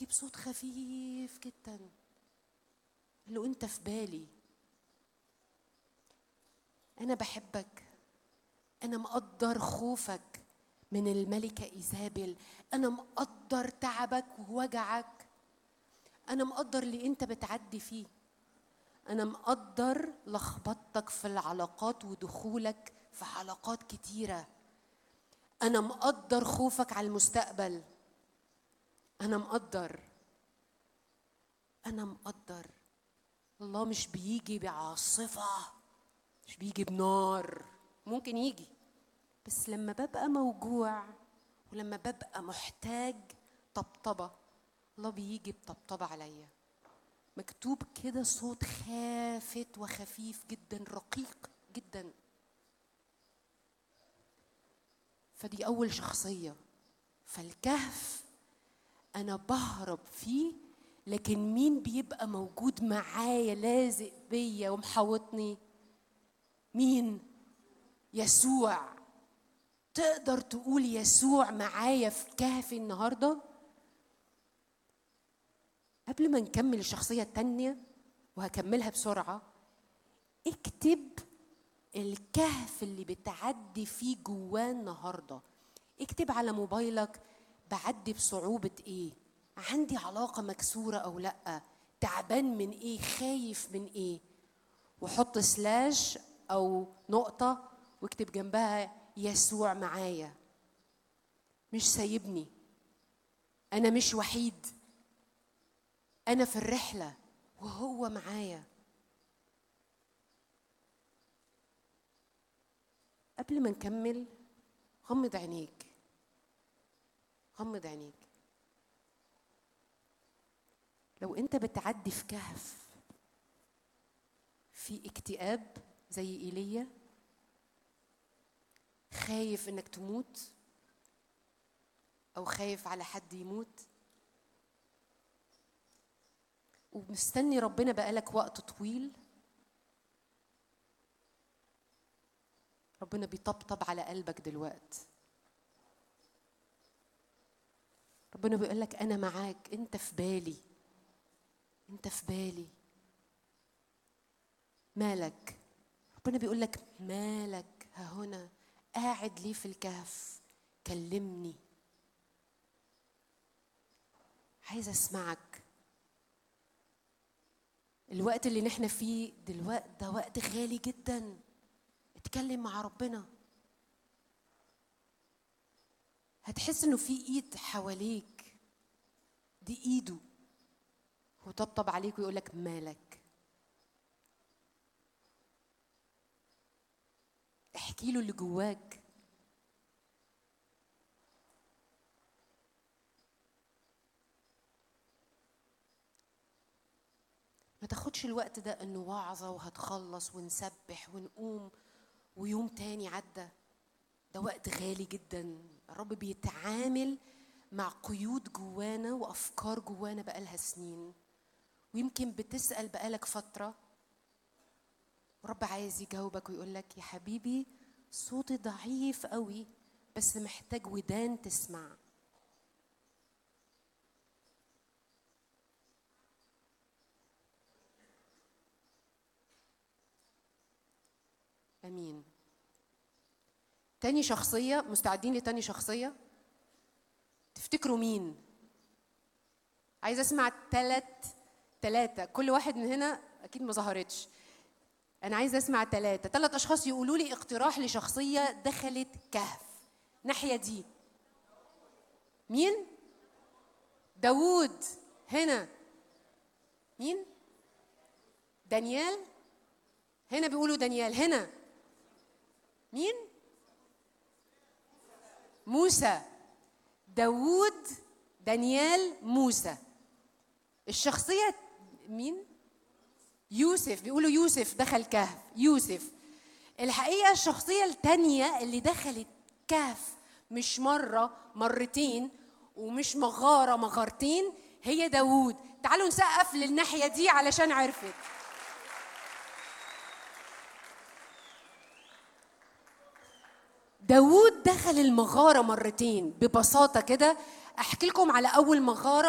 بيجي بصوت خفيف جدا قال له انت في بالي انا بحبك انا مقدر خوفك من الملكه ايزابل انا مقدر تعبك ووجعك انا مقدر اللي انت بتعدي فيه انا مقدر لخبطتك في العلاقات ودخولك في حلقات كتيره انا مقدر خوفك على المستقبل انا مقدر انا مقدر الله مش بيجي بعاصفه مش بيجي بنار ممكن يجي بس لما ببقى موجوع ولما ببقى محتاج طبطبه الله بيجي بطبطبه عليا مكتوب كده صوت خافت وخفيف جدا رقيق جدا فدي اول شخصيه فالكهف انا بهرب فيه لكن مين بيبقى موجود معايا لازق بيا ومحوطني مين يسوع تقدر تقول يسوع معايا في كهفي النهارده قبل ما نكمل الشخصية التانية وهكملها بسرعة اكتب الكهف اللي بتعدي فيه جواه النهاردة اكتب على موبايلك بعدي بصعوبة ايه عندي علاقة مكسورة او لأ تعبان من ايه خايف من ايه وحط سلاش او نقطة واكتب جنبها يسوع معايا مش سايبني انا مش وحيد انا في الرحله وهو معايا قبل ما نكمل غمض عينيك غمض عينيك لو انت بتعدي في كهف في اكتئاب زي ايليا خايف انك تموت او خايف على حد يموت ومستني ربنا بقالك وقت طويل ربنا بيطبطب على قلبك دلوقت ربنا بيقول لك انا معاك انت في بالي انت في بالي مالك ربنا بيقول لك مالك ها هنا قاعد ليه في الكهف كلمني عايز اسمعك الوقت اللي نحن فيه دلوقتي ده وقت غالي جدا اتكلم مع ربنا هتحس انه في ايد حواليك دي ايده وطبطب عليك ويقول لك مالك احكي له اللي جواك ما تاخدش الوقت ده انه وعظة وهتخلص ونسبح ونقوم ويوم تاني عدى ده وقت غالي جدا الرب بيتعامل مع قيود جوانا وافكار جوانا بقالها سنين ويمكن بتسال بقالك فتره ورب عايز يجاوبك ويقول لك يا حبيبي صوتي ضعيف قوي بس محتاج ودان تسمع امين تاني شخصيه مستعدين لتاني شخصيه تفتكروا مين عايز اسمع تلات تلاتة كل واحد من هنا اكيد ما ظهرتش انا عايز اسمع تلاتة تلات اشخاص يقولوا لي اقتراح لشخصيه دخلت كهف ناحيه دي مين داوود هنا مين دانيال هنا بيقولوا دانيال هنا مين موسى داوود دانيال موسى الشخصية مين؟ يوسف بيقولوا يوسف دخل كهف يوسف الحقيقة الشخصية التانية اللي دخلت كهف مش مرة مرتين ومش مغارة مغارتين هي داوود تعالوا نسقف للناحية دي علشان عرفت داوود دخل المغارة مرتين ببساطة كده أحكي لكم على أول مغارة